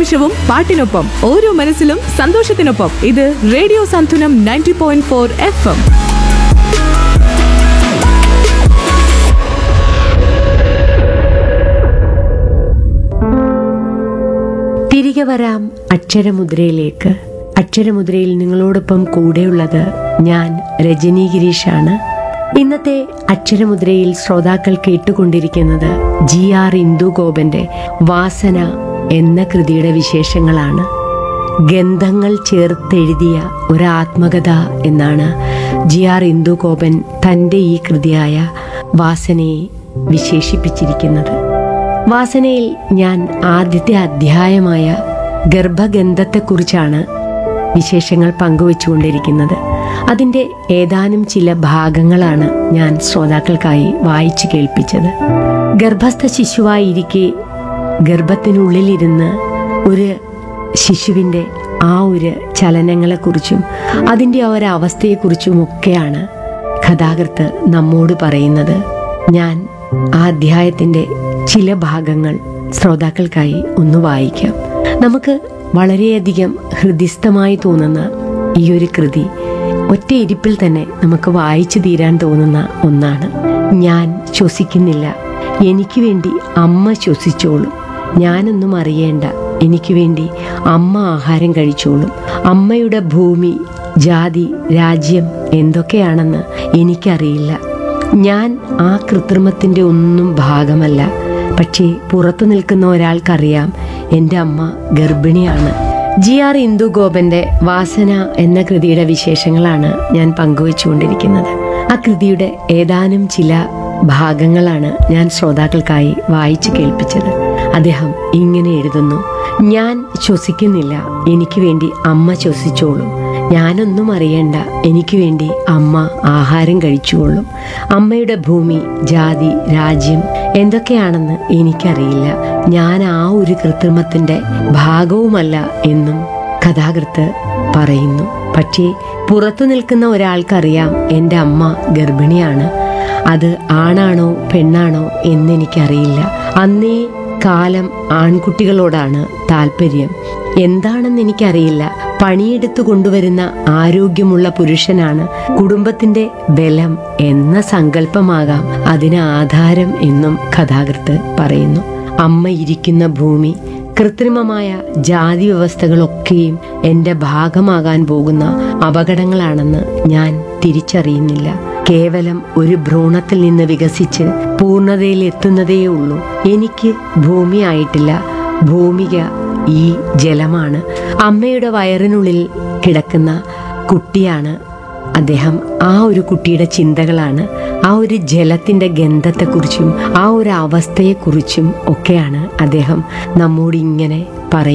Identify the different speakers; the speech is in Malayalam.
Speaker 1: വിശേഷവും പാട്ടിനൊപ്പം ഓരോ മനസ്സിലും സന്തോഷത്തിനൊപ്പം ഇത് radio Santhulam ninety point four F M
Speaker 2: തിരികെ വരാം അക്ഷരമുദ്രയിലേക്ക് അക്ഷരമുദ്രയിൽ നിങ്ങളോടൊപ്പം കൂടെയുള്ളത് ഞാൻ രജനി ഗിരീഷാണ് ഇന്നത്തെ അക്ഷരമുദ്രയിൽ ശ്രോതാക്കൾ കേട്ടുകൊണ്ടിരിക്കുന്നത് ജി ആർ ഇന്ദുഗോപന്റെ വാസന എന്ന കൃതിയുടെ വിശേഷങ്ങളാണ് ഗന്ധങ്ങൾ ചേർത്തെഴുതിയ ഒരാത്മകഥ എന്നാണ് ജി ആർ ഇന്ദുഗോപൻ തൻ്റെ ഈ കൃതിയായ വാസനയെ വിശേഷിപ്പിച്ചിരിക്കുന്നത് വാസനയിൽ ഞാൻ ആദ്യത്തെ അധ്യായമായ ഗർഭഗന്ധത്തെക്കുറിച്ചാണ് വിശേഷങ്ങൾ പങ്കുവച്ചുകൊണ്ടിരിക്കുന്നത് അതിൻ്റെ ഏതാനും ചില ഭാഗങ്ങളാണ് ഞാൻ ശ്രോതാക്കൾക്കായി വായിച്ചു കേൾപ്പിച്ചത് ഗർഭസ്ഥ ശിശുവായിരിക്കെ ഗർഭത്തിനുള്ളിലിരുന്ന് ഒരു ശിശുവിൻ്റെ ആ ഒരു ചലനങ്ങളെക്കുറിച്ചും അതിൻ്റെ ആ ഒരു അവസ്ഥയെക്കുറിച്ചും ഒക്കെയാണ് കഥാകൃത്ത് നമ്മോട് പറയുന്നത് ഞാൻ ആ അധ്യായത്തിൻ്റെ ചില ഭാഗങ്ങൾ ശ്രോതാക്കൾക്കായി ഒന്ന് വായിക്കാം നമുക്ക് വളരെയധികം ഹൃദിസ്ഥമായി തോന്നുന്ന ഈ ഒരു കൃതി ഒറ്റ ഇരിപ്പിൽ തന്നെ നമുക്ക് വായിച്ചു തീരാൻ തോന്നുന്ന ഒന്നാണ് ഞാൻ ശ്വസിക്കുന്നില്ല എനിക്ക് വേണ്ടി അമ്മ ശ്വസിച്ചോളും ഞാനൊന്നും അറിയേണ്ട എനിക്ക് വേണ്ടി അമ്മ ആഹാരം കഴിച്ചോളും അമ്മയുടെ ഭൂമി ജാതി രാജ്യം എന്തൊക്കെയാണെന്ന് എനിക്കറിയില്ല ഞാൻ ആ കൃത്രിമത്തിൻ്റെ ഒന്നും ഭാഗമല്ല പക്ഷേ പുറത്തു നിൽക്കുന്ന ഒരാൾക്കറിയാം എൻ്റെ അമ്മ ഗർഭിണിയാണ് ജി ആർ ഇന്ദുഗോപന്റെ വാസന എന്ന കൃതിയുടെ വിശേഷങ്ങളാണ് ഞാൻ പങ്കുവച്ചുകൊണ്ടിരിക്കുന്നത് ആ കൃതിയുടെ ഏതാനും ചില ഭാഗങ്ങളാണ് ഞാൻ ശ്രോതാക്കൾക്കായി വായിച്ചു കേൾപ്പിച്ചത് അദ്ദേഹം ഇങ്ങനെ എഴുതുന്നു ഞാൻ ശ്വസിക്കുന്നില്ല എനിക്ക് വേണ്ടി അമ്മ ശ്വസിച്ചോളും ഞാനൊന്നും അറിയണ്ട എനിക്ക് വേണ്ടി അമ്മ ആഹാരം കഴിച്ചുകൊള്ളും അമ്മയുടെ ഭൂമി ജാതി രാജ്യം എന്തൊക്കെയാണെന്ന് എനിക്കറിയില്ല ഞാൻ ആ ഒരു കൃത്രിമത്തിന്റെ ഭാഗവുമല്ല എന്നും കഥാകൃത്ത് പറയുന്നു പക്ഷേ പുറത്തു നിൽക്കുന്ന ഒരാൾക്കറിയാം എൻ്റെ അമ്മ ഗർഭിണിയാണ് അത് ആണാണോ പെണ്ണാണോ എന്നെനിക്കറിയില്ല അന്നേ കാലം ആൺകുട്ടികളോടാണ് താല്പര്യം എന്താണെന്ന് എനിക്കറിയില്ല പണിയെടുത്തു കൊണ്ടുവരുന്ന ആരോഗ്യമുള്ള പുരുഷനാണ് കുടുംബത്തിന്റെ ബലം എന്ന സങ്കല്പമാകാം അതിന് ആധാരം എന്നും കഥാകൃത്ത് പറയുന്നു അമ്മ ഇരിക്കുന്ന ഭൂമി കൃത്രിമമായ ജാതി വ്യവസ്ഥകളൊക്കെയും എന്റെ ഭാഗമാകാൻ പോകുന്ന അപകടങ്ങളാണെന്ന് ഞാൻ തിരിച്ചറിയുന്നില്ല കേവലം ഒരു ഭ്രൂണത്തിൽ നിന്ന് വികസിച്ച് പൂർണ്ണതയിൽ എത്തുന്നതേ ഉള്ളൂ എനിക്ക് ഭൂമിയായിട്ടില്ല ഭൂമിക ഈ ജലമാണ് അമ്മയുടെ വയറിനുള്ളിൽ കിടക്കുന്ന കുട്ടിയാണ് അദ്ദേഹം ആ ഒരു കുട്ടിയുടെ ചിന്തകളാണ് ആ ഒരു ജലത്തിന്റെ ഗന്ധത്തെക്കുറിച്ചും ആ ഒരു അവസ്ഥയെക്കുറിച്ചും ഒക്കെയാണ് അദ്ദേഹം നമ്മോട് ഇങ്ങനെ പറയുന്നത്